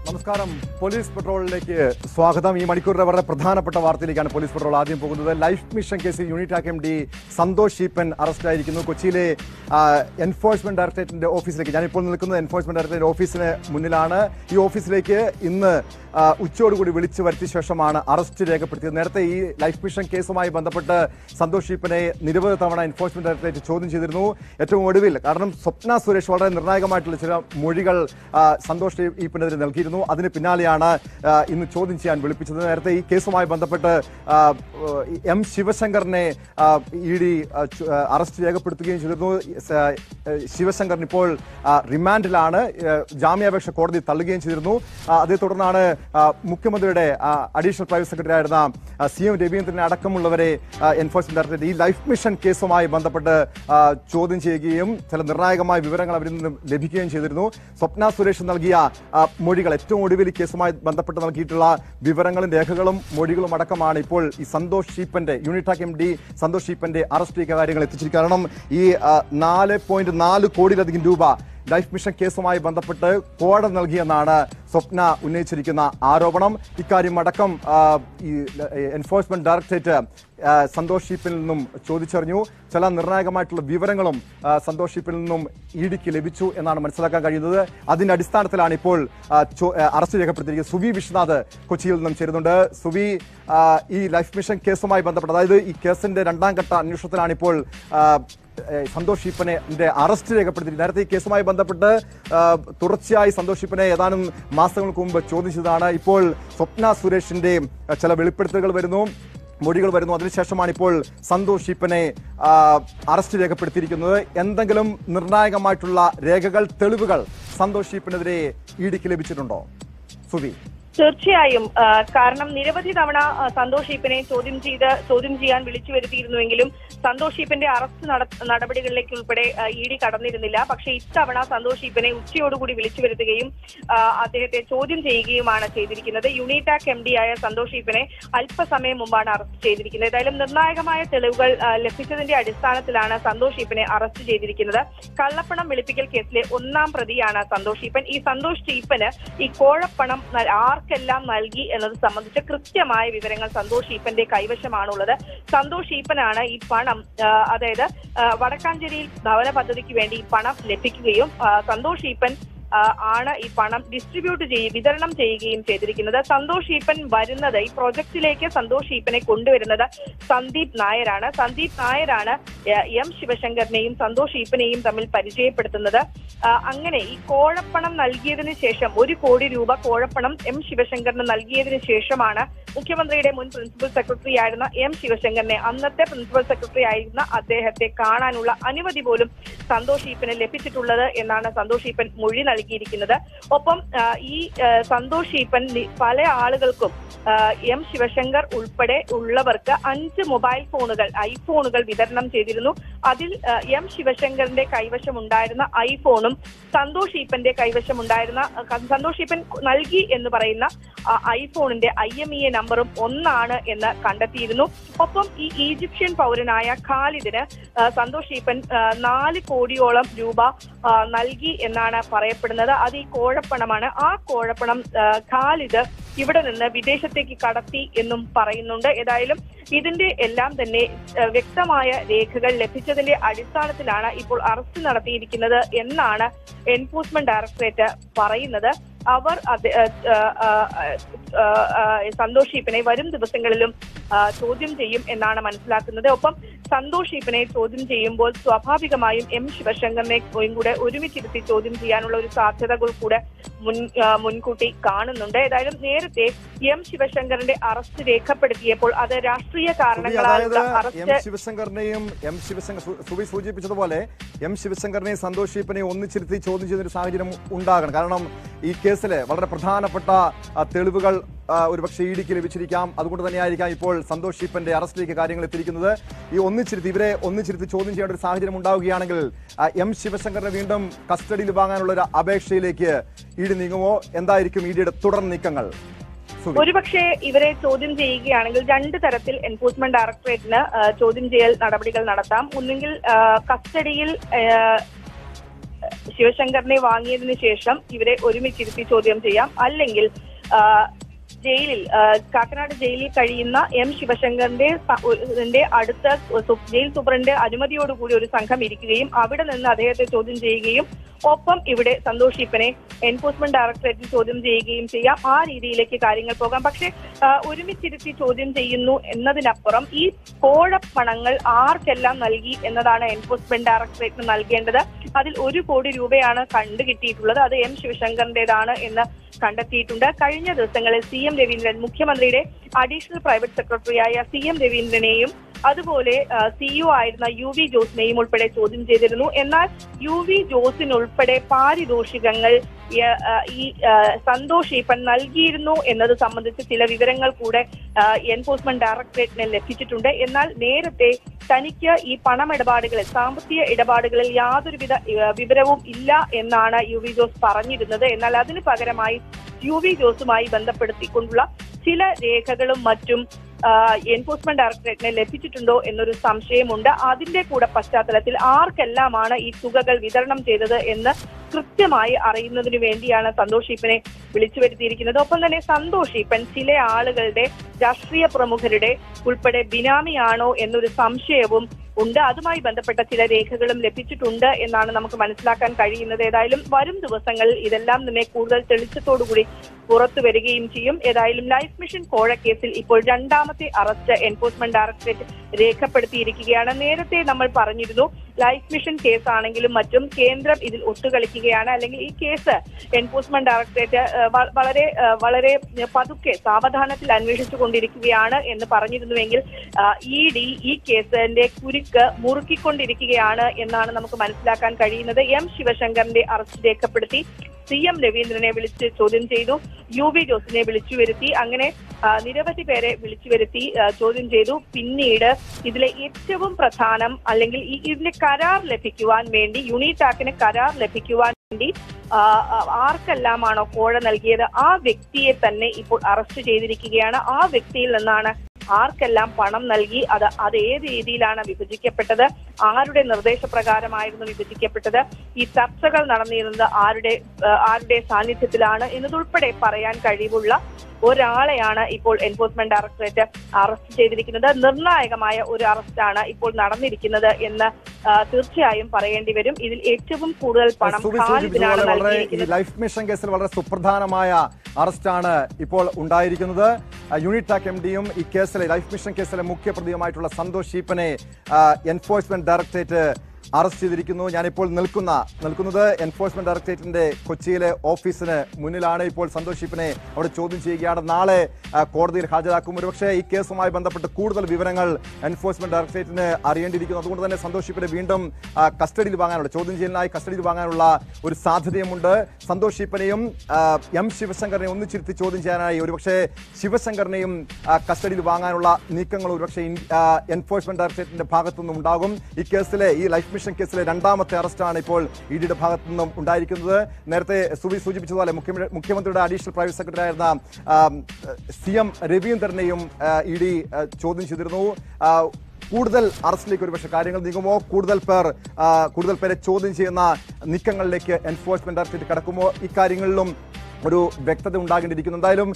നമസ്കാരം പോലീസ് പെട്രോളിലേക്ക് സ്വാഗതം ഈ മണിക്കൂറിലെ വളരെ പ്രധാനപ്പെട്ട വാർത്തയിലേക്കാണ് പോലീസ് പെട്രോൾ ആദ്യം പോകുന്നത് ലൈഫ് മിഷൻ കേസിൽ യൂണിറ്റ് ആക്കം ഡി സന്തോഷ് ഈപ്പൻ അറസ്റ്റായിരിക്കുന്നു കൊച്ചിയിലെ ആ, എൻഫോഴ്സ്മെന്റ് ഡയറക്ടറേറ്റിന്റെ ഓഫീസിലേക്ക് ഞാനിപ്പോൾ നിൽക്കുന്നത് എൻഫോഴ്സ്മെന്റ് ഡയറക്ടറേറ്റ് ഓഫീസിന് മുന്നിലാണ് ഈ ഓഫീസിലേക്ക് ഇന്ന് ആ, ഉച്ചയോടുകൂടി വിളിച്ചു വരുത്തിയ ശേഷമാണ് അറസ്റ്റ് രേഖപ്പെടുത്തിയത് നേരത്തെ ഈ ലൈഫ് മിഷൻ കേസുമായി ബന്ധപ്പെട്ട് സന്തോഷ് ഈപ്പനെ നിരവധി തവണ എൻഫോഴ്സ്മെന്റ് ഡയറക്ടറേറ്റ് ചോദ്യം ചെയ്തിരുന്നു ഏറ്റവും ഒടുവിൽ കാരണം സ്വപ്ന സുരേഷ് വളരെ നിർണായകമായിട്ടുള്ള ചില മൊഴികൾ ആ, സന്തോഷ് ഈപ്പനെതിരെ നൽകിയിരുന്നു അതിന് പിന്നാലെയാണ് ആ, ഇന്ന് ചോദ്യം ചെയ്യാൻ വിളിപ്പിച്ചത് നേരത്തെ ഈ കേസുമായി ബന്ധപ്പെട്ട് ആ, ഈ എം ശിവശങ്കറിനെ ഇ ഡി അറസ്റ്റ് രേഖപ്പെടുത്തുകയും ചെയ്തിരുന്നു സ- ശിവശങ്കറിന് ഇപ്പോൾ ആ, റിമാൻഡിലാണ് ആ, ജാമ്യാപേക്ഷ കോടതി തള്ളുകയും ചെയ്തിരുന്നു ആ, അതേ തുടർന്നാണ് ആ, മുഖ്യമന്ത്രിയുടെ അഡീഷണൽ പ്രൈവറ്റ് സെക്രട്ടറി ആയിരുന്ന ആ, സി എം രവീന്ദ്രനെ അടക്കമുള്ളവരെ ആ, എൻഫോഴ്സ്മെന്റ് ഡയറക്ടറേറ്റ് ഈ ലൈഫ് മിഷൻ കേസുമായി ബന്ധപ്പെട്ട് ആ, ചോദ്യം ചെയ്യുകയും ചില നിർണായകമായ വിവരങ്ങൾ അവരിൽ നിന്ന് ലഭിക്കുകയും ചെയ്തിരുന്നു സ്വപ്ന സുരേഷ് നൽകിയ ആ, മൊഴികൾ ഏറ്റവും ഒടുവിൽ ഈ കേസുമായി ബന്ധപ്പെട്ട് നൽകിയിട്ടുള്ള വിവരങ്ങളും രേഖകളും മൊഴികളും അടക്കമാണ് ഇപ്പോൾ ഈ സന്തോഷ് ഷീപ്പന്റെ യൂണിറ്റാക് എം ഡി സന്തോഷ് ഷീപ്പന്റെ അറസ്റ്റ് കാര്യങ്ങൾ എത്തിച്ചിരിക്കുന്നത് കാരണം ഈ ആ, നാല് പോയിന്റ് നാല് കോടിയിലധികം രൂപ ലൈഫ് മിഷൻ കേസുമായി ബന്ധപ്പെട്ട് കോട നൽകിയെന്നാണ് സ്വപ്ന ഉന്നയിച്ചിരിക്കുന്ന ആരോപണം ഇക്കാര്യം അടക്കം ആ, ഈ എൻഫോഴ്സ്മെന്റ് ഡയറക്ടറേറ്റ് ആ, സന്തോഷ് ഷീപ്പിൽ നിന്നും ചോദിച്ചറിഞ്ഞു ചില നിർണായകമായിട്ടുള്ള വിവരങ്ങളും ആ, സന്തോഷ് ഷീപ്പിൽ നിന്നും ഇ ഡിക്ക് ലഭിച്ചു എന്നാണ് മനസ്സിലാക്കാൻ കഴിയുന്നത് അതിന്റെ അടിസ്ഥാനത്തിലാണ് ഇപ്പോൾ ആ, ചോ- ആ, അറസ്റ്റ് രേഖപ്പെടുത്തിയിരിക്കുന്നത് സുവി വിശ്വനാഥ് കൊച്ചിയിൽ നിന്നും ചേരുന്നുണ്ട് സുവി ആ, ഈ ലൈഫ് മിഷൻ കേസുമായി ബന്ധപ്പെട്ട് അതായത് ഈ കേസിന്റെ രണ്ടാം ഘട്ട അന്വേഷണത്തിലാണ് ഇപ്പോൾ ആ, ഏഹ് സന്തോഷ് ഷീപ്പനെ അറസ്റ്റ് രേഖപ്പെടുത്തി നേരത്തെ ഈ കേസുമായി ബന്ധപ്പെട്ട് ആ, തുടർച്ചയായി സന്തോഷ് ഷീപ്പനെ ഏതാനും മാസങ്ങൾക്ക് മുമ്പ് ചോദ്യം ചെയ്തതാണ് ഇപ്പോൾ സ്വപ്ന സുരേഷിന്റെ ആ, ചില വെളിപ്പെടുത്തലുകൾ വരുന്നു മൊഴികൾ വരുന്നു അതിനുശേഷമാണ് ഇപ്പോൾ സന്തോഷ് ഷീപ്പനെ ആ, അറസ്റ്റ് രേഖപ്പെടുത്തിയിരിക്കുന്നത് എന്തെങ്കിലും നിർണായകമായിട്ടുള്ള രേഖകൾ തെളിവുകൾ സന്തോഷ് ഷീപ്പിനെതിരെ ഇഡിക്ക് ലഭിച്ചിട്ടുണ്ടോ സുവി തീർച്ചയായും ആ, കാരണം നിരവധി തവണ ആ, സന്തോഷ് ഈപ്പനെ ചോദ്യം ചെയ്ത് ചോദ്യം ചെയ്യാൻ വിളിച്ചു വരുത്തിയിരുന്നുവെങ്കിലും സന്തോഷ് ഈപ്പന്റെ അറസ്റ്റ് നട- നടപടികളിലേക്ക് ഉൾപ്പെടെ ഇ ഡി കടന്നിരുന്നില്ല പക്ഷേ ഇത്തവണ സന്തോഷ് ഈപ്പനെ ഉച്ചയോടുകൂടി വിളിച്ചു വരുത്തുകയും ആ, അദ്ദേഹത്തെ ചോദ്യം ചെയ്യുകയുമാണ് ചെയ്തിരിക്കുന്നത് യൂണിടാക് എം ഡി ആയ സന്തോഷ് ഈപ്പനെ അല്പസമയം മുമ്പാണ് അറസ്റ്റ് ചെയ്തിരിക്കുന്നത് ഏതായാലും നിർണായകമായ തെളിവുകൾ ആ, ലഭിച്ചതിന്റെ അടിസ്ഥാനത്തിലാണ് സന്തോഷ് ഈപ്പനെ അറസ്റ്റ് ചെയ്തിരിക്കുന്നത് കള്ളപ്പണം വെളുപ്പിക്കൽ കേസിലെ ഒന്നാം പ്രതിയാണ് സന്തോഷ് ഈപ്പൻ ഈ സന്തോഷ് ഈപ്പന് ഈ കോഴപ്പണം ന- ആർക്കെല്ലാം നൽകി എന്നത് സംബന്ധിച്ച് കൃത്യമായ വിവരങ്ങൾ സന്തോഷ് ഈപ്പന്റെ കൈവശമാണുള്ളത് സന്തോഷ് ഈപ്പനാണ് ഈ പണം ആ, അതായത് ആ, വടക്കാഞ്ചേരിയിൽ ഭവന പദ്ധതിക്ക് വേണ്ടി ഈ പണം ലഭിക്കുകയും ആ, സന്തോഷ് ഈപ്പൻ ആ, ആണ് ഈ പണം ഡിസ്ട്രിബ്യൂട്ട് ചെയ്യും വിതരണം ചെയ്യുകയും ചെയ്തിരിക്കുന്നത് സന്തോഷ് ഈപ്പൻ വരുന്നത് ഈ പ്രൊജക്ടിലേക്ക് സന്തോഷ് ഈപ്പനെ കൊണ്ടുവരുന്നത് സന്ദീപ് നായരാണ് സന്ദീപ് നായരാണ് ആ, എം ശിവശങ്കറിനെയും സന്തോഷ് ഈപ്പനെയും തമ്മിൽ പരിചയപ്പെടുത്തുന്നത് ആ, അങ്ങനെ ഈ കോഴപ്പണം നൽകിയതിനു ശേഷം ഒരു കോടി രൂപ കോഴപ്പണം എം ശിവശങ്കറിന് നൽകിയതിനു ശേഷമാണ് മുഖ്യമന്ത്രിയുടെ മുൻ പ്രിൻസിപ്പൽ സെക്രട്ടറി ആയിരുന്ന എം ശിവശങ്കറിനെ അന്നത്തെ പ്രിൻസിപ്പൽ സെക്രട്ടറി ആയിരുന്ന അദ്ദേഹത്തെ കാണാനുള്ള അനുമതി പോലും സന്തോഷ് ഈപ്പന് ലഭിച്ചിട്ടുള്ളത് എന്നാണ് സന്തോഷ് ഈപ്പൻ മൊഴി നൽകിയിരിക്കുന്നത് ഒപ്പം ആ, ഈ ആ, സന്തോഷ് ഈപ്പൻ നി- പല ആളുകൾക്കും ആ, എം ശിവശങ്കർ ഉൾപ്പെടെ ഉള്ളവർക്ക് അഞ്ച് മൊബൈൽ ഫോണുകൾ ഐഫോണുകൾ വിതരണം ചെയ്തിരുന്നു അതിൽ ആ, എം ശിവശങ്കറിന്റെ കൈവശമുണ്ടായിരുന്ന ഐഫോണും സന്തോഷ് ഈപ്പന്റെ കൈവശമുണ്ടായിരുന്ന ആ, സന്തോഷ് ഈപ്പൻ നൽകി എന്ന് പറയുന്ന ആ, ഐഫോണിന്റെ ഐ എം ഇ എ നമ്പറും ഒന്നാണ് എന്ന് കണ്ടെത്തിയിരുന്നു ഒപ്പം ഈ ഈജിപ്ഷ്യൻ പൗരനായ ഖാലിദിന് ആ, സന്തോഷ് ഈപ്പൻ ആ, നാല് കോടിയോളം രൂപ ആ, നൽകി എന്നാണ് പറയപ്പെടുന്നത് അത് ഈ കോഴപ്പണമാണ് ആ കോഴപ്പണം ആ, ഖാലിദ് ഇവിടെ നിന്ന് വിദേശത്തേക്ക് കടത്തി എന്നും പറയുന്നുണ്ട് ഏതായാലും ഇതിന്റെ എല്ലാം തന്നെ ആ, വ്യക്തമായ രേഖകൾ ലഭിച്ചതിന്റെ അടിസ്ഥാനത്തിലാണ് ഇപ്പോൾ അറസ്റ്റ് നടത്തിയിരിക്കുന്നത് എന്നാണ് എൻഫോഴ്സ്മെന്റ് ഡയറക്ടറേറ്റ് പറയുന്നത് അവർ അത് ആ, ആ, ആ, ആ, ആ, സന്തോഷ് ഈപ്പനെ വരും ദിവസങ്ങളിലും ആ, ചോദ്യം ചെയ്യും എന്നാണ് മനസ്സിലാക്കുന്നത് ഒപ്പം സന്തോഷ് ഈപ്പനെ ചോദ്യം ചെയ്യുമ്പോൾ സ്വാഭാവികമായും എം ശിവശങ്കറിനെ കൂടെ ഒരുമിച്ചിരുത്തി ചോദ്യം ചെയ്യാനുള്ള ഒരു സാധ്യതകൾ കൂടെ മുൻ ആ, മുൻകൂട്ടി കാണുന്നുണ്ട് ഏതായാലും നേരത്തെ എം ശിവശങ്കറിന്റെ അറസ്റ്റ് രേഖപ്പെടുത്തിയപ്പോൾ അത് രാഷ്ട്രീയ സുബി, അതായത് കാരണങ്ങളാലുള്ള എം അറസ്റ്റ് ശിവശങ്കറിനെയും എം ശിവശങ്കർ സു- സുബി സൂചിപ്പിച്ചതുപോലെ എം ശിവശങ്കറിനെയും സന്തോഷ് ഈപ്പനെയും ഒന്നിച്ചിരുത്തി ചോദ്യം ചെയ്യുന്ന ഒരു സാഹചര്യം ഉണ്ടാകണം കാരണം ഈ കേസിലെ വളരെ പ്രധാനപ്പെട്ട ആ, തെളിവുകൾ ആ, ഒരുപക്ഷെ ഇ ഡിക്ക് ലഭിച്ചിരിക്കാം അതുകൊണ്ട് തന്നെയായിരിക്കാം ഇപ്പോൾ സന്തോഷ് ഈപ്പന്റെ അറസ്റ്റിലേക്ക് കാര്യങ്ങൾ എത്തിയിരിക്കുന്നത് ഈ ഒന്നിച്ചിരുത്തി ഇവരെ ഒന്നിച്ചിരുത്തി ചോദ്യം ചെയ്യേണ്ട ഒരു സാഹചര്യം ഉണ്ടാവുകയാണെങ്കിൽ ആ, എം ശിവശങ്കറിനെ വീണ്ടും കസ്റ്റഡിയിൽ വാങ്ങാനുള്ള ഒരു അപേക്ഷയിലേക്ക് ഇ ഡി നീങ്ങുമോ എന്തായിരിക്കും ഇ ഡിയുടെ തുടർ നീക്കങ്ങൾ സുബി ഒരുപക്ഷെ ഇവരെ ചോദ്യം ചെയ്യുകയാണെങ്കിൽ രണ്ട് തരത്തിൽ എൻഫോഴ്സ്മെന്റ് ഡയറക്ടറേറ്റിന് ആ, ചോദ്യം ചെയ്യൽ നടപടികൾ നടത്താം ഒന്നുകിൽ ആ, കസ്റ്റഡിയിൽ ആ, ശിവശങ്കറിനെ വാങ്ങിയതിനു ശേഷം ഇവരെ ഒരുമിച്ചിരുത്തി ചോദ്യം ചെയ്യാം അല്ലെങ്കിൽ ആ, ജയിലിൽ ആ, കാക്കനാട് ജയിലിൽ കഴിയുന്ന എം ശിവശങ്കറിന്റെ സ- ന്റെ അടുത്ത സു- ജയിൽ സൂപ്രണ്ട് അനുമതിയോടുകൂടി ഒരു സംഘം ഇരിക്കുകയും അവിടെ നിന്ന് അദ്ദേഹത്തെ ചോദ്യം ചെയ്യുകയും ഒപ്പം ഇവിടെ സന്തോഷ് ഈപ്പനെ എൻഫോഴ്സ്മെന്റ് ഡയറക്ടറേറ്റിൽ ചോദ്യം ചെയ്യുകയും ചെയ്യാം ആ രീതിയിലേക്ക് കാര്യങ്ങൾ പോകാം പക്ഷേ ആ, ഒരുമിച്ചിരുത്തി ചോദ്യം ചെയ്യുന്നു എന്നതിനപ്പുറം ഈ കോഴപ്പണങ്ങൾ ആർക്കെല്ലാം നൽകി എന്നതാണ് എൻഫോഴ്സ്മെന്റ് ഡയറക്ടറേറ്റിന് നൽകേണ്ടത് അതിൽ ഒരു കോടി രൂപയാണ് കണ്ടുകിട്ടിയിട്ടുള്ളത് അത് എം ശിവശങ്കറിന്റേതാണ് എന്ന് കണ്ടെത്തിയിട്ടുണ്ട് കഴിഞ്ഞ ദിവസങ്ങളിൽ സി എം രവീന്ദ്രൻ മുഖ്യമന്ത്രിയുടെ അഡീഷണൽ പ്രൈവറ്റ് സെക്രട്ടറിയായ സി എം രവീന്ദ്രനെയും അതുപോലെ സിഇഒ ആയിരുന്ന യു വി ജോസിനെയും ഉൾപ്പെടെ ചോദ്യം ചെയ്തിരുന്നു എന്നാൽ യു വി ജോസിനുൾപ്പെടെ പാരിതോഷികങ്ങൾ ഈ, ആ, ഈ ആ, സന്തോഷ് ഈപ്പൻ നൽകിയിരുന്നു എന്നത് സംബന്ധിച്ച് ചില വിവരങ്ങൾ കൂടെ ആ, എൻഫോഴ്സ്മെന്റ് ഡയറക്ടറേറ്റിന് ലഭിച്ചിട്ടുണ്ട് എന്നാൽ നേരത്തെ തനിക്ക് ഈ പണമിടപാടുകളിൽ സാമ്പത്തിക ഇടപാടുകളിൽ യാതൊരുവിധ ആ, വിവരവും ഇല്ല എന്നാണ് യു വി ജോസ് പറഞ്ഞിരുന്നത് എന്നാൽ അതിന് പകരമായി യു വി ജോസുമായി ബന്ധപ്പെടുത്തിക്കൊണ്ടുള്ള ചില രേഖകളും മറ്റും ആ, എൻഫോഴ്സ്മെന്റ് ഡയറക്ടറേറ്റിന് ലഭിച്ചിട്ടുണ്ടോ എന്നൊരു സംശയമുണ്ട് അതിന്റെ കൂടെ പശ്ചാത്തലത്തിൽ ആർക്കെല്ലാമാണ് ഈ തുകകൾ വിതരണം ചെയ്തത് എന്ന് കൃത്യമായി അറിയുന്നതിന് വേണ്ടിയാണ് സന്തോഷ് ഈപ്പനെ വിളിച്ചു വരുത്തിയിരിക്കുന്നത് ഒപ്പം തന്നെ സന്തോഷ് ഈപ്പൻ ചില ആളുകളുടെ രാഷ്ട്രീയ പ്രമുഖരുടെ ഉൾപ്പെടെ ബിനാമിയാണോ എന്നൊരു സംശയവും ഉണ്ട് അതുമായി ബന്ധപ്പെട്ട ചില രേഖകളും ലഭിച്ചിട്ടുണ്ട് എന്നാണ് നമുക്ക് മനസ്സിലാക്കാൻ കഴിയുന്നത് ഏതായാലും വരും ദിവസങ്ങളിൽ ഇതെല്ലാം തന്നെ കൂടുതൽ തെളിച്ചത്തോടുകൂടി പുറത്തു വരികയും ചെയ്യും ഏതായാലും ലൈഫ് മിഷൻ കോഴ കേസിൽ ഇപ്പോൾ രണ്ടാമത്തെ അറസ്റ്റ് എൻഫോഴ്സ്മെന്റ് ഡയറക്ടറേറ്റ് രേഖപ്പെടുത്തിയിരിക്കുകയാണ് നേരത്തെ നമ്മൾ പറഞ്ഞിരുന്നു ലൈഫ് മിഷൻ കേസാണെങ്കിലും മറ്റും കേന്ദ്രം ഇതിൽ ഒത്തുകളിക്കുകയാണ് അല്ലെങ്കിൽ ഈ കേസ് എൻഫോഴ്സ്മെന്റ് ഡയറക്ടറേറ്റ് ഏഹ്, വ- വളരെ ഏഹ്, വളരെ പതുക്കെ സാവധാനത്തിൽ അന്വേഷിച്ചു കൊണ്ടിരിക്കുകയാണ് എന്ന് പറഞ്ഞിരുന്നുവെങ്കിൽ ഇ ഡി ഈ കേസിന്റെ കുരുക്ക് മുറുക്കിക്കൊണ്ടിരിക്കുകയാണ് എന്നാണ് നമുക്ക് മനസ്സിലാക്കാൻ കഴിയുന്നത് എം ശിവശങ്കറിന്റെ അറസ്റ്റ് രേഖപ്പെടുത്തി സി എം രവീന്ദ്രനെ വിളിച്ച് ചോദ്യം ചെയ്തു യു വി ജോസിനെ വിളിച്ചു വരുത്തി അങ്ങനെ ആ, നിരവധി പേരെ വിളിച്ചു വരുത്തി ആ, ചോദ്യം ചെയ്തു പിന്നീട് ഇതിലെ ഏറ്റവും പ്രധാനം അല്ലെങ്കിൽ ഈ ഇതിന്റെ കരാർ ലഭിക്കുവാൻ വേണ്ടി യൂണിടാക്കിന് കരാർ ലഭിക്കുവാൻ വേണ്ടി ആ, ആ, ആർക്കെല്ലാമാണോ കോഴ നൽകിയത് ആ വ്യക്തിയെ തന്നെ ഇപ്പോൾ അറസ്റ്റ് ചെയ്തിരിക്കുകയാണ് ആ വ്യക്തിയിൽ നിന്നാണ് ആർക്കെല്ലാം പണം നൽകി അത് അത് ഏത് രീതിയിലാണ് വിഭജിക്കപ്പെട്ടത് ആരുടെ നിർദ്ദേശപ്രകാരമായിരുന്നു വിഭജിക്കപ്പെട്ടത് ഈ ചർച്ചകൾ നടന്നിരുന്നത് ആരുടെ ആ, ആരുടെ സാന്നിധ്യത്തിലാണ് എന്നതുൾപ്പെടെ പറയാൻ കഴിവുള്ള ഒരാളെയാണ് ഇപ്പോൾ എൻഫോഴ്സ്മെന്റ് ഡയറക്ടറേറ്റ് അറസ്റ്റ് ചെയ്തിരിക്കുന്നത് നിർണായകമായ ഒരു അറസ്റ്റാണ് ഇപ്പോൾ നടന്നിരിക്കുന്നത് എന്ന് ആ, തീർച്ചയായും പറയേണ്ടി വരും ഇതിൽ ഏറ്റവും കൂടുതൽ പണം സുബി ഖാലിദിനാണ് സൂചിപ്പിച്ചതുപോലെ വളരെ ഈ നൽകിയിരിക്കുന്നത് ലൈഫ് മിഷൻ കേസിൽ വളരെ സുപ്രധാനമായ അറസ്റ്റാണ് ഇപ്പോൾ ഉണ്ടായിരിക്കുന്നത് ആ, യൂണിടാക് എം ഡിയും ഈ കേസിലെ ലൈഫ് മിഷൻ കേസിലെ മുഖ്യ പ്രതിയുമായിട്ടുള്ള സന്തോഷ് ശീപ്പനെ ആ, എൻഫോഴ്സ്മെന്റ് ഡയറക്ടറേറ്റ് അറസ്റ്റ് ചെയ്തിരിക്കുന്നു ഞാനിപ്പോൾ നിൽക്കുന്ന നിൽക്കുന്നത് എൻഫോഴ്സ്മെന്റ് ഡയറക്ടറേറ്റിന്റെ കൊച്ചിയിലെ ഓഫീസിന് മുന്നിലാണ് ഇപ്പോൾ സന്തോഷ് ശീപ്പനെ അവിടെ ചോദ്യം ചെയ്യുകയാണ് നാളെ ആ, കോടതിയിൽ ഹാജരാക്കും ഒരുപക്ഷെ ഈ കേസുമായി ബന്ധപ്പെട്ട് കൂടുതൽ വിവരങ്ങൾ എൻഫോഴ്സ്മെന്റ് ഡയറക്ടറേറ്റിന് അറിയേണ്ടിയിരിക്കുന്നു അതുകൊണ്ട് തന്നെ സന്തോഷ് ശീപ്പനെ വീണ്ടും ആ, കസ്റ്റഡിയിൽ വാങ്ങാനുള്ള ചോദ്യം ചെയ്യലിനായി കസ്റ്റഡിയിൽ വാങ്ങാനുള്ള ഒരു സാധ്യതയുമുണ്ട് സന്തോഷ് ശീപ്പനെയും ആ, എം ശിവശങ്കറിനെ ഒന്നിച്ചിരുത്തി ചോദ്യം ചെയ്യാനായി ഒരുപക്ഷെ ശിവശങ്കറിനെയും ആ, കസ്റ്റഡിയിൽ വാങ്ങാനുള്ള നീക്കങ്ങൾ ഒരുപക്ഷെ ഇൻ- ആ, എൻഫോഴ്സ്മെന്റ് ഡയറക്ടറേറ്റിന്റെ ഭാഗത്തുനിന്നും ഉണ്ടാകും ഈ കേസിലെ ഈ ലൈഫ് മിഷൻ കേസിലെ രണ്ടാമത്തെ അറസ്റ്റാണ് ഇപ്പോൾ ഇ ഡിയുടെ ഭാഗത്തു നിന്നും ഉണ്ടായിരിക്കുന്നത് നേരത്തെ സുബി സൂചിപ്പിച്ചതുപോലെ മുഖ്യമന്ത്രി മുഖ്യമന്ത്രിയുടെ അഡീഷണൽ പ്രൈവറ്റ് സെക്രട്ടറി ആയിരുന്ന സി എം രവീന്ദ്രനെയും ഇ ഡി ചോദ്യം ചെയ്തിരുന്നു ആ, കൂടുതൽ അറസ്റ്റിലേക്ക് ഒരുപക്ഷെ കാര്യങ്ങൾ നീങ്ങുമോ കൂടുതൽ പേർ ആ, കൂടുതൽ പേരെ ചോദ്യം ചെയ്യുന്ന നീക്കങ്ങളിലേക്ക് എൻഫോഴ്സ്മെന്റ് ഡയറക്ടറേറ്റ് കടക്കുമോ ഇക്കാര്യങ്ങളിലും ഒരു വ്യക്തത ഉണ്ടാകേണ്ടിയിരിക്കുന്നു എന്തായാലും